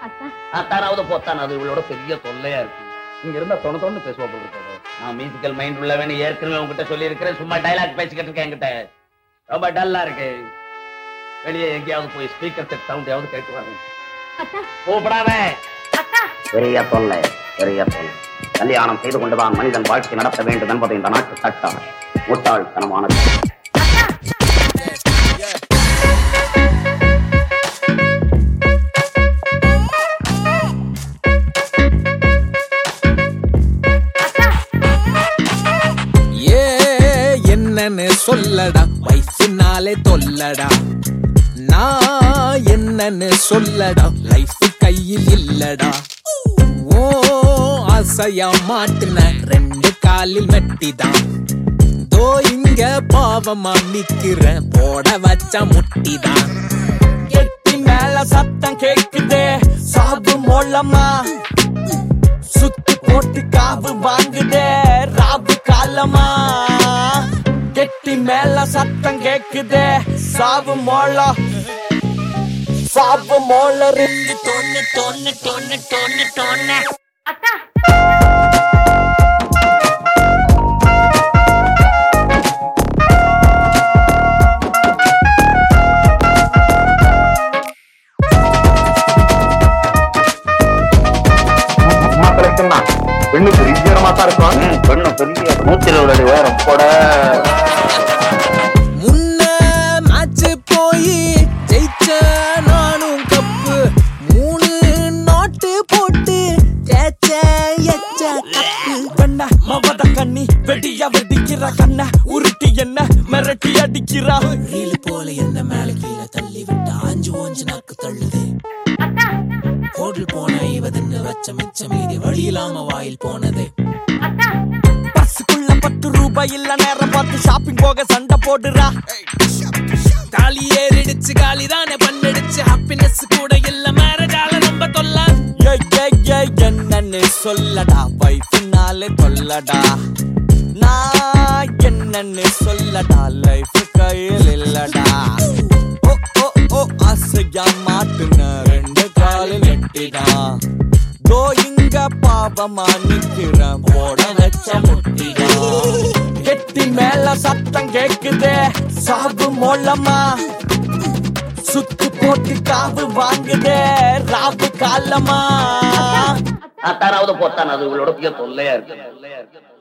அத்தா அத்தானாவது போத்தானாவது இவளோட பெரிய தொல்லையா இருக்கு இங்க இருந்தா தொண தொண்ணு பேசுவா போல இருக்கு நான் மியூசிக்கல் மைண்ட் உள்ளவன் ஏற்கனவே உங்ககிட்ட சொல்லி இருக்கிறேன் சும்மா டைலாக் பேசிக்கிட்டு இருக்கேன் என்கிட்ட ரொம்ப டல்லா இருக்கு வெளியே எங்கேயாவது போய் ஸ்பீக்கர் செட் சவுண்டையாவது கேட்டு வாங்க அத்தா கூப்பிடாத அத்தா பெரிய தொல்லை பெரிய தொல்லை கல்யாணம் செய்து கொண்டுதான் மனிதன் வாழ்க்கை நடத்த வேண்டும் என்பது இந்த நாட்டு சட்டம் முட்டாள்தனமானது ஏ என்னன்னு சொல்லடா வயசுனாலே தொல்லடா நான் என்னன்னு சொல்லடா லைஃப் கையில் இல்லடா ஓ அசையா மாட்டுன ரெண்டு காலில் மெட்டிதான் தோ இங்க பாவமா நிக்கிறேன் போட வச்ச முட்டிதான் எட்டி மேல சத்தம் கேக்குதே சாவு மோளமா சுத்தி போட்டு காவு வாங்குதே ராவு காலமா கெட்டி மேல சத்தம் கேக்குதே சாவு மோள சாவு மோள ரெண்டு தொன்னு தொன்னு தொன்னு தொன்னு தொன்னு அத்தா பெண்ணு பெரிய தான் இருக்கும் பெண்ணு பெரிய நூத்தி இருபது அடி உயரம் போட முன்ன மேட்ச் போய் ஜெயிச்ச நானும் கப்பு மூணு நாட்டு போட்டு தேச்ச எச்ச கப்பு கண்ண மவத கண்ணி வெடியா வெடிக்கிற கண்ண உருட்டி என்ன மிரட்டி அடிக்கிறா ரீல் போல என்ன மேல கீழே தள்ளி விட்டு ஆஞ்சு ஓஞ்சு நாக்கு தள்ளுதே அத்தா ஹோட்டல் போன இவதுன்னு வச்ச மிச்ச மீதி வழி இல்லாம வாயில் போனது அத்தா பஸ்ஸுக்குள்ள பத்து ரூபாய் இல்ல நேரம் பார்த்து ஷாப்பிங் போக சண்டை போடுறா தாலி ஏறிடுச்சு காலி தானே பண்ணடிச்சு ஹாப்பினஸ் கூட இல்ல மேரேஜால ரொம்ப தொல்ல என்னன்னு சொல்லடா வைஃப்னாலே தொல்லடா நான் என்னன்னு சொல்லடா லைஃப் கையில் இல்லடா ஓ ஓ ஓ அசையா மாட்டுன ரெண்டு காலில் எட்டிதான் தோ இங்க பாவமா நிக்கிறேன் போட வச்ச முட்டிதான் கெட்டி மேல சத்தம் கேக்குதே சாவு மூலமா சுத்து போட்டு காவு வாங்குதே ராவு காலமா அத்தானாவது போத்தானாவது இவளோட பெரிய தொல்லையா இருக்கு